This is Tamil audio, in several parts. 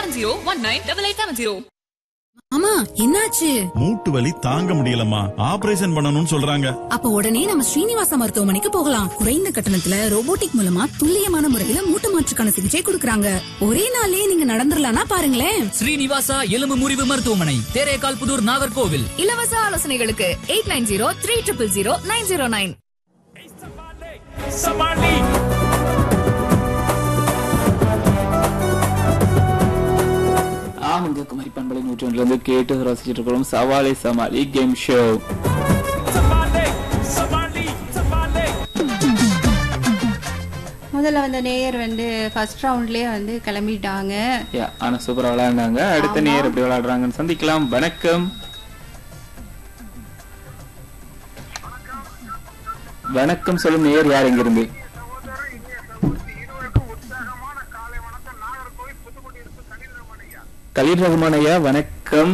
seven zero one nine double eight seven zero ஆமா என்னாச்சு மூட்டு வலி தாங்க முடியலம்மா ஆபரேஷன் பண்ணணும்னு சொல்றாங்க அப்ப உடனே நம்ம ஸ்ரீனிவாசா மருத்துவமனைக்கு போகலாம் குறைந்த கட்டணத்துல ரோபோட்டிக் மூலமா துல்லியமான முறையில மூட்டு மாற்றுக்கான சிகிச்சை கொடுக்கறாங்க ஒரே நாள்லயே நீங்க நடந்துடலாம்னா பாருங்களேன் ஸ்ரீனிவாசா எலும்பு முறிவு மருத்துவமனை தேரேகால் புதூர் நாகர்கோவில் இலவச ஆலோசனைகளுக்கு eight nine zero three triple zero nine zero nine ஆனந்த குமாரி பண்பலை நூற்றொன்றுல இருந்து கேட்டு ரசிச்சிட்டு இருக்கிறோம் சவாலே சமாளி கேம் ஷோ முதல்ல வந்த நேயர் வந்து ஃபர்ஸ்ட் ரவுண்ட்லயே வந்து கிளம்பிட்டாங்க யா, ஆனா சூப்பரா விளையாண்டாங்க அடுத்த நேர் எப்படி விளையாடுறாங்கன்னு சந்திக்கலாம் வணக்கம் வணக்கம் சொல்லும் நேர் யார் எங்க இருந்து கலீல் ரஹ்மான் ஐயா வணக்கம்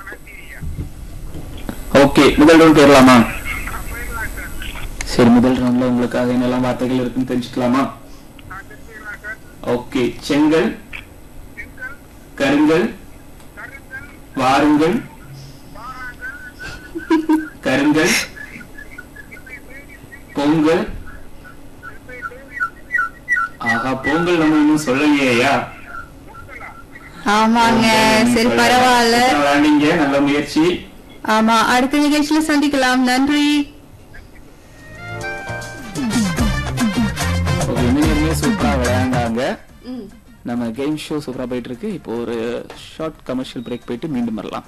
ஓகே முதல் ரவுண்ட் போயிடலாமா சரி முதல் ரவுண்ட்ல உங்களுக்காக என்னெல்லாம் வார்த்தைகள் இருக்குன்னு தெரிஞ்சுக்கலாமா ஓகே செங்கல் கருங்கல் வாருங்கள் கருங்கல் பொங்கல் ஆஹா பொங்கல் நம்ம இன்னும் சொல்லலையா ஆமாங்க சரி பரவாயில்ல விளையாண்டீங்க நல்ல முயற்சி ஆமா அடுத்த நிகழ்ச்சியில சந்திக்கலாம் நன்றி ஓகே இன்ஜினியருமே சூப்பரா விளையாண்டாங்க நம்ம கேம் ஷோ சூப்பரா போயிட்டு இருக்கு இப்போ ஒரு ஷார்ட் கமர்ஷியல் பிரேக் போயிட்டு மீண்டும் வரலாம்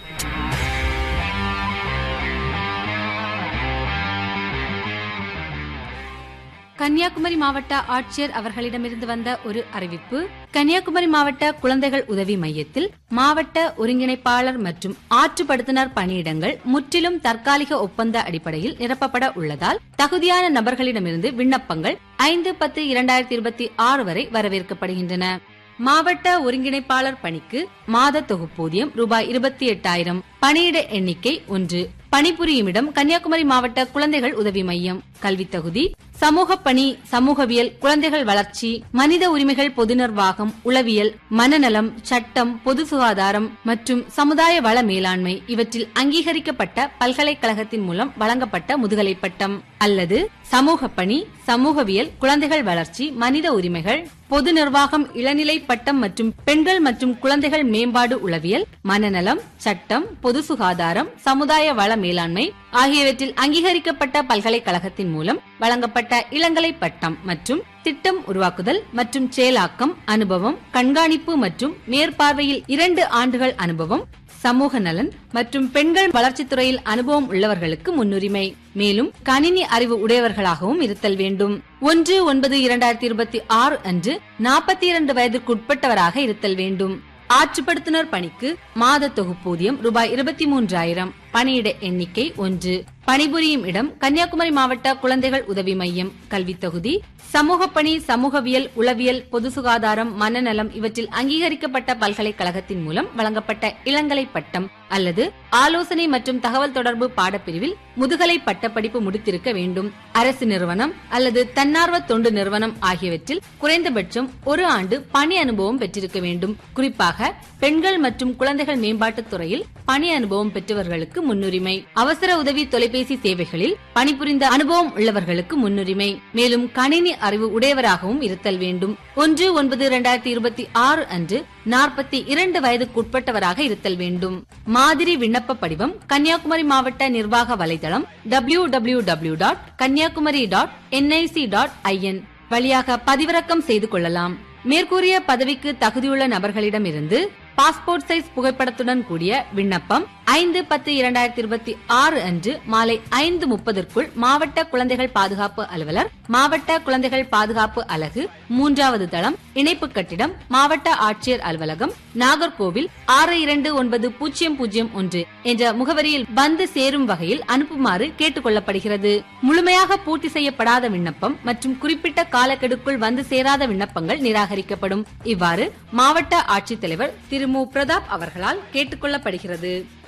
கன்னியாகுமரி மாவட்ட ஆட்சியர் அவர்களிடமிருந்து வந்த ஒரு அறிவிப்பு கன்னியாகுமரி மாவட்ட குழந்தைகள் உதவி மையத்தில் மாவட்ட ஒருங்கிணைப்பாளர் மற்றும் ஆற்றுப்படுத்தினர் பணியிடங்கள் முற்றிலும் தற்காலிக ஒப்பந்த அடிப்படையில் நிரப்பப்பட உள்ளதால் தகுதியான நபர்களிடமிருந்து விண்ணப்பங்கள் ஐந்து பத்து இரண்டாயிரத்தி இருபத்தி ஆறு வரை வரவேற்கப்படுகின்றன மாவட்ட ஒருங்கிணைப்பாளர் பணிக்கு மாத தொகுப்பூதியம் ரூபாய் இருபத்தி எட்டாயிரம் பணியிட எண்ணிக்கை ஒன்று பணிபுரியும் இடம் கன்னியாகுமரி மாவட்ட குழந்தைகள் உதவி மையம் கல்வித் தகுதி சமூக பணி சமூகவியல் குழந்தைகள் வளர்ச்சி மனித உரிமைகள் பொது நிர்வாகம் உளவியல் மனநலம் சட்டம் பொது சுகாதாரம் மற்றும் சமுதாய வள மேலாண்மை இவற்றில் அங்கீகரிக்கப்பட்ட பல்கலைக்கழகத்தின் மூலம் வழங்கப்பட்ட முதுகலை பட்டம் அல்லது சமூக பணி சமூகவியல் குழந்தைகள் வளர்ச்சி மனித உரிமைகள் பொது நிர்வாகம் இளநிலை பட்டம் மற்றும் பெண்கள் மற்றும் குழந்தைகள் மேம்பாடு உளவியல் மனநலம் சட்டம் பொது சுகாதாரம் சமுதாய வள மேலாண்மை ஆகியவற்றில் அங்கீகரிக்கப்பட்ட பல்கலைக்கழகத்தின் மூலம் வழங்கப்பட்ட இளங்கலை பட்டம் மற்றும் திட்டம் உருவாக்குதல் மற்றும் செயலாக்கம் அனுபவம் கண்காணிப்பு மற்றும் மேற்பார்வையில் இரண்டு ஆண்டுகள் அனுபவம் சமூக நலன் மற்றும் பெண்கள் வளர்ச்சித்துறையில் அனுபவம் உள்ளவர்களுக்கு முன்னுரிமை மேலும் கணினி அறிவு உடையவர்களாகவும் இருத்தல் வேண்டும் ஒன்று ஒன்பது இரண்டாயிரத்தி இருபத்தி ஆறு அன்று நாற்பத்தி இரண்டு வயதிற்குட்பட்டவராக இருத்தல் வேண்டும் ஆற்றுப்படுத்துனர் பணிக்கு மாத தொகுப்பூதியம் ரூபாய் இருபத்தி மூன்றாயிரம் பணியிட எண்ணிக்கை ஒன்று பணிபுரியும் இடம் கன்னியாகுமரி மாவட்ட குழந்தைகள் உதவி மையம் கல்வித் தொகுதி சமூக பணி சமூகவியல் உளவியல் பொது சுகாதாரம் மனநலம் இவற்றில் அங்கீகரிக்கப்பட்ட பல்கலைக்கழகத்தின் மூலம் வழங்கப்பட்ட இளங்கலை பட்டம் அல்லது ஆலோசனை மற்றும் தகவல் தொடர்பு பாடப்பிரிவில் முதுகலை பட்ட படிப்பு முடித்திருக்க வேண்டும் அரசு நிறுவனம் அல்லது தன்னார்வ தொண்டு நிறுவனம் ஆகியவற்றில் குறைந்தபட்சம் ஒரு ஆண்டு பணி அனுபவம் பெற்றிருக்க வேண்டும் குறிப்பாக பெண்கள் மற்றும் குழந்தைகள் மேம்பாட்டுத் துறையில் பணி அனுபவம் பெற்றவர்களுக்கு முன்னுரிமை அவசர உதவி தொலைபேசி சேவைகளில் பணிபுரிந்த அனுபவம் உள்ளவர்களுக்கு முன்னுரிமை மேலும் கணினி அறிவு உடையவராகவும் இருத்தல் வேண்டும் ஒன்று ஒன்பது இரண்டாயிரத்தி இருபத்தி ஆறு அன்று நாற்பத்தி இரண்டு வயதுக்குட்பட்டவராக இருத்தல் வேண்டும் மாதிரி விண்ணப்ப படிவம் கன்னியாகுமரி மாவட்ட நிர்வாக வலைதளம் W W W dot Kanyakumari dot NIC dot IN வழியாக பதிவிறக்கம் செய்து கொள்ளலாம் மேற்கூறிய பதவிக்கு தகுதியுள்ள நபர்களிடமிருந்து பாஸ்போர்ட் சைஸ் புகைப்படத்துடன் கூடிய விண்ணப்பம் ஐந்து பத்து இரண்டாயிரத்தி இருபத்தி ஆறு அன்று மாலை ஐந்து முப்பதற்குள் மாவட்ட குழந்தைகள் பாதுகாப்பு அலுவலர் மாவட்ட குழந்தைகள் பாதுகாப்பு அலகு மூன்றாவது தளம் இணைப்பு கட்டிடம் மாவட்ட ஆட்சியர் அலுவலகம் நாகர்கோவில் ஆறு இரண்டு ஒன்பது பூஜ்ஜியம் பூஜ்ஜியம் ஒன்று என்ற முகவரியில் வந்து சேரும் வகையில் அனுப்புமாறு கேட்டுக் கொள்ளப்படுகிறது முழுமையாக பூர்த்தி செய்யப்படாத விண்ணப்பம் மற்றும் குறிப்பிட்ட காலக்கெடுக்குள் வந்து சேராத விண்ணப்பங்கள் நிராகரிக்கப்படும் இவ்வாறு மாவட்ட ஆட்சித்தலைவர் திரு மு பிரதாப் அவர்களால் கேட்டுக் கொள்ளப்படுகிறது